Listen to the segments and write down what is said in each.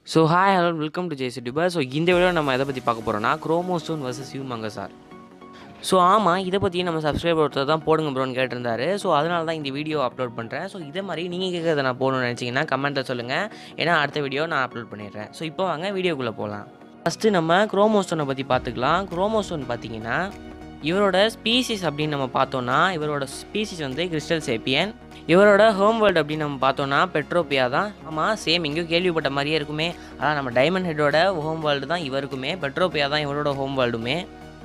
so hi hello welcome to ஜேசி டிபா so இந்த வீடியோ நம்ம எதை பற்றி பார்க்க போகிறோம்னா Chromastone versus Humungousaur so ஆமாம் இதை பற்றி நம்ம சப்ஸ்கிரைபர் ஒருத்தர் தான் போடுங்க ப்ரோன்னு கேட்டிருந்தாரு ஸோ அதனால தான் இந்த வீடியோ அப்லோட் பண்ணுறேன் ஸோ இதே மாதிரி நீங்கள் கேட்குறத நான் போடணும்னு நினச்சிங்கன்னா கமெண்ட்டில் சொல்லுங்கள் ஏன்னா அடுத்த வீடியோ நான் அப்லோட் பண்ணிடுறேன் ஸோ இப்போ வாங்க வீடியோக்குள்ளே போகலாம் ஃபஸ்ட்டு நம்ம குரோமோஸ்டோனை பற்றி பார்த்துக்கலாம் குரோமோஸ்டோன் பார்த்தீங்கன்னா இவரோட ஸ்பீசிஸ் அப்படின்னு நம்ம பார்த்தோன்னா இவரோட ஸ்பீசிஸ் வந்து கிறிஸ்டல் சேப்பியன் இவரோட ஹோம் வேர்ல்டு அப்படின்னு நம்ம பார்த்தோன்னா பெட்ரோபியா தான் ஆமாம் சேம் எங்கேயோ கேள்விப்பட்ட மாதிரியே இருக்குமே அதான் நம்ம டைமண்ட் ஹெட்டோட ஹோம் வேர்ல்டு தான் இவருக்குமே பெட்ரோபியா தான் இவரோட ஹோம் வேர்ல்டுமே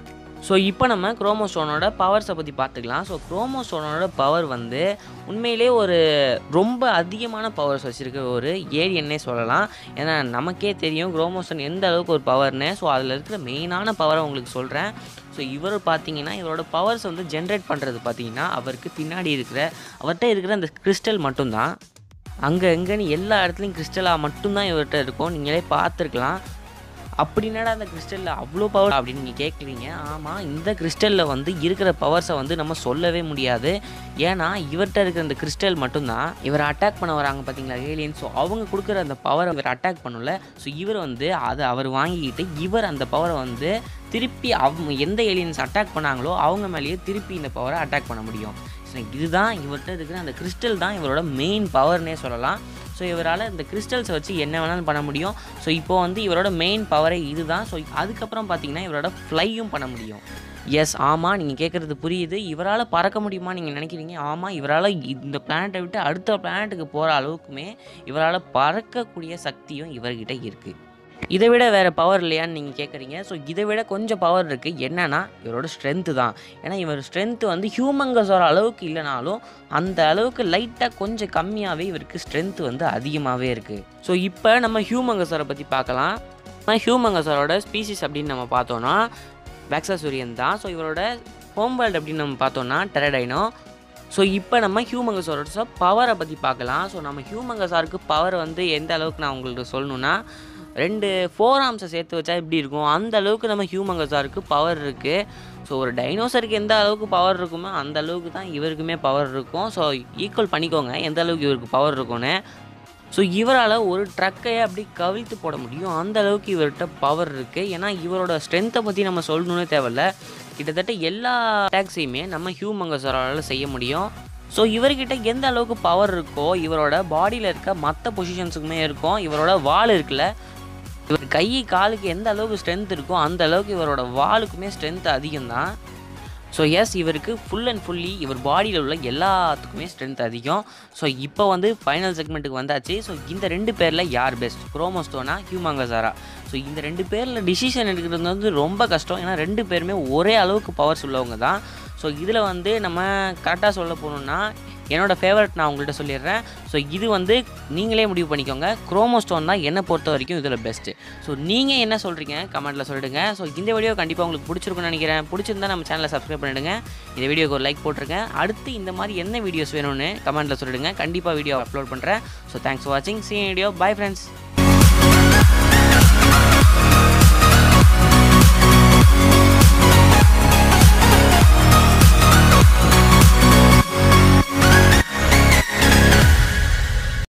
ஸோ இப்போ நம்ம குரோமோசோனோட பவர்ஸை பற்றி பார்த்துக்கலாம் ஸோ குரோமோசோனோட பவர் வந்து உண்மையிலே ஒரு ரொம்ப அதிகமான பவர்ஸ் வச்சுருக்க ஒரு ஏரியன்னே சொல்லலாம் ஏன்னா நமக்கே தெரியும் குரோமோசோன் எந்த அளவுக்கு ஒரு பவர்னு ஸோ அதில் இருக்கிற மெயினான பவரை உங்களுக்கு சொல்கிறேன் ஸோ இவர் பார்த்தீங்கன்னா இவரோட பவர்ஸ் வந்து ஜென்ரேட் பண்ணுறது பார்த்தீங்கன்னா அவருக்கு பின்னாடி இருக்கிற அவர்கிட்ட இருக்கிற அந்த கிறிஸ்டல் மட்டும்தான் அங்கே எங்கேன்னு எல்லா இடத்துலையும் கிறிஸ்டலாக மட்டும்தான் இவர்கிட்ட இருக்கும் நீங்களே பார்த்துருக்கலாம் அப்படின்னடா அந்த கிறிஸ்டலில் அவ்வளோ பவர் அப்படின்னு நீங்கள் கேட்குறீங்க ஆமாம் இந்த கிறிஸ்டலில் வந்து இருக்கிற பவர்ஸை வந்து நம்ம சொல்லவே முடியாது ஏன்னா இவர்கிட்ட இருக்கிற அந்த கிறிஸ்டல் மட்டும்தான் இவரை அட்டாக் பண்ண வராங்க பார்த்தீங்களா ஏலியன் ஸோ அவங்க கொடுக்குற அந்த பவரை இவர் அட்டாக் பண்ணல ஸோ இவர் வந்து அதை அவர் வாங்கிக்கிட்டு இவர் அந்த பவரை வந்து திருப்பி அவங்க எந்த ஏலியன்ஸ் அட்டாக் பண்ணாங்களோ அவங்க மேலேயே திருப்பி இந்த பவரை அட்டாக் பண்ண முடியும் ஸோ இதுதான் இவர்கிட்ட இருக்கிற அந்த கிறிஸ்டல் தான் இவரோட மெயின் பவர்னே சொல்லலாம் ஸோ இவரால் இந்த கிறிஸ்டல்ஸை வச்சு என்ன வேணாலும் பண்ண முடியும் ஸோ இப்போ வந்து இவரோட மெயின் பவரே இதுதான் ஸோ அதுக்கப்புறம் பார்த்தீங்கன்னா இவரோட ஃப்ளையும் பண்ண முடியும் எஸ் ஆமாம் நீங்கள் கேட்குறது புரியுது இவரால் பறக்க முடியுமா நீங்கள் நினைக்கிறீங்க ஆமாம் இவரால் இந்த பிளானட்டை விட்டு அடுத்த பிளானட்டுக்கு போகிற அளவுக்குமே இவரால் பறக்கக்கூடிய சக்தியும் இவர்கிட்ட இருக்குது இதை விட வேறு பவர் இல்லையான்னு நீங்கள் கேட்குறீங்க ஸோ இதை விட கொஞ்சம் பவர் இருக்குது என்னன்னா இவரோட ஸ்ட்ரென்த்து தான் ஏன்னா இவர் ஸ்ட்ரென்த்து வந்து ஹியூமங்கஸோட அளவுக்கு இல்லைனாலும் அந்த அளவுக்கு லைட்டாக கொஞ்சம் கம்மியாகவே இவருக்கு ஸ்ட்ரென்த்து வந்து அதிகமாகவே இருக்குது ஸோ இப்போ நம்ம ஹியூமங்கஸோரை பற்றி பார்க்கலாம் நம்ம ஹியூமங்கஸோரோட ஸ்பீசிஸ் அப்படின்னு நம்ம பார்த்தோன்னா வேக்சாசூரியன் தான் ஸோ இவரோட ஹோம்வேல்டு அப்படின்னு நம்ம பார்த்தோன்னா டெரடைனோ ஸோ இப்போ நம்ம ஹியூமங்கஸோட பவரை பற்றி பார்க்கலாம் ஸோ நம்ம ஹியூமங்கஸாருக்கு பவர் வந்து எந்த அளவுக்கு நான் உங்களுக்கு சொல்லணுன்னா ரெண்டு ஃபோர் ஆர்ம்ஸை சேர்த்து வச்சா இப்படி இருக்கும் அந்த அளவுக்கு நம்ம ஹியூமங்கஸாருக்கு பவர் இருக்குது ஸோ ஒரு டைனோசருக்கு எந்த அளவுக்கு பவர் இருக்குமோ அந்த அளவுக்கு தான் இவருக்குமே பவர் இருக்கும் ஸோ ஈக்குவல் பண்ணிக்கோங்க எந்த அளவுக்கு இவருக்கு பவர் இருக்கும்னு ஸோ இவரால் ஒரு ட்ரக்கையை அப்படி கவிழ்த்து போட முடியும் அந்த அளவுக்கு இவர்கிட்ட பவர் இருக்குது ஏன்னா இவரோட ஸ்ட்ரென்த்தை பற்றி நம்ம சொல்லணுன்னே தேவையில்ல கிட்டத்தட்ட எல்லா அட்டாக்ஸையுமே நம்ம ஹியூமங்கஸரால் செய்ய முடியும் ஸோ இவர்கிட்ட எந்த அளவுக்கு பவர் இருக்கோ இவரோட பாடியில் இருக்க மற்ற பொசிஷன்ஸுக்குமே இருக்கும் இவரோட வால் இருக்குல்ல இவர் கை காலுக்கு எந்த அளவுக்கு ஸ்ட்ரென்த் இருக்கோ அந்த அளவுக்கு இவரோட வாலுக்குமே ஸ்ட்ரென்த் அதிகம் தான் ஸோ எஸ் இவருக்கு ஃபுல் அண்ட் ஃபுல்லி இவர் பாடியில் உள்ள எல்லாத்துக்குமே ஸ்ட்ரென்த் அதிகம் ஸோ இப்போ வந்து ஃபைனல் செக்மெண்ட்டுக்கு வந்தாச்சு ஸோ இந்த ரெண்டு பேரில் யார் பெஸ்ட் குரோமோஸ்டோனா ஹியூமங்கசாரா ஸோ இந்த ரெண்டு பேரில் டிசிஷன் எடுக்கிறது வந்து ரொம்ப கஷ்டம் ஏன்னா ரெண்டு பேருமே ஒரே அளவுக்கு பவர்ஸ் உள்ளவங்க தான் ஸோ இதில் வந்து நம்ம கரெக்டாக சொல்ல போகணுன்னா என்னோட ஃபேவரட் நான் உங்கள்கிட்ட சொல்லிடுறேன் ஸோ இது வந்து நீங்களே முடிவு பண்ணிக்கோங்க குரோமோஸ்டோன் தான் என்னை பொறுத்த வரைக்கும் இதில் பெஸ்ட்டு ஸோ நீங்கள் என்ன சொல்கிறீங்க கமெண்ட்டில் சொல்லிடுங்க ஸோ இந்த வீடியோ கண்டிப்பாக உங்களுக்கு பிடிச்சிருக்குன்னு நினைக்கிறேன் பிடிச்சிருந்தா நம்ம சேனலை சப்ஸ்கிரைப் பண்ணிடுங்க இந்த வீடியோக்கு ஒரு லைக் போட்டிருங்க அடுத்து இந்த மாதிரி என்ன வீடியோஸ் வேணும்னு கமெண்ட்டில் சொல்லிடுங்க கண்டிப்பாக வீடியோ அப்லோட் பண்ணுறேன் ஸோ தேங்க்ஸ் ஃபார் வாட்சிங் சீ வீடியோ பை ஃப்ரெண்ட்ஸ்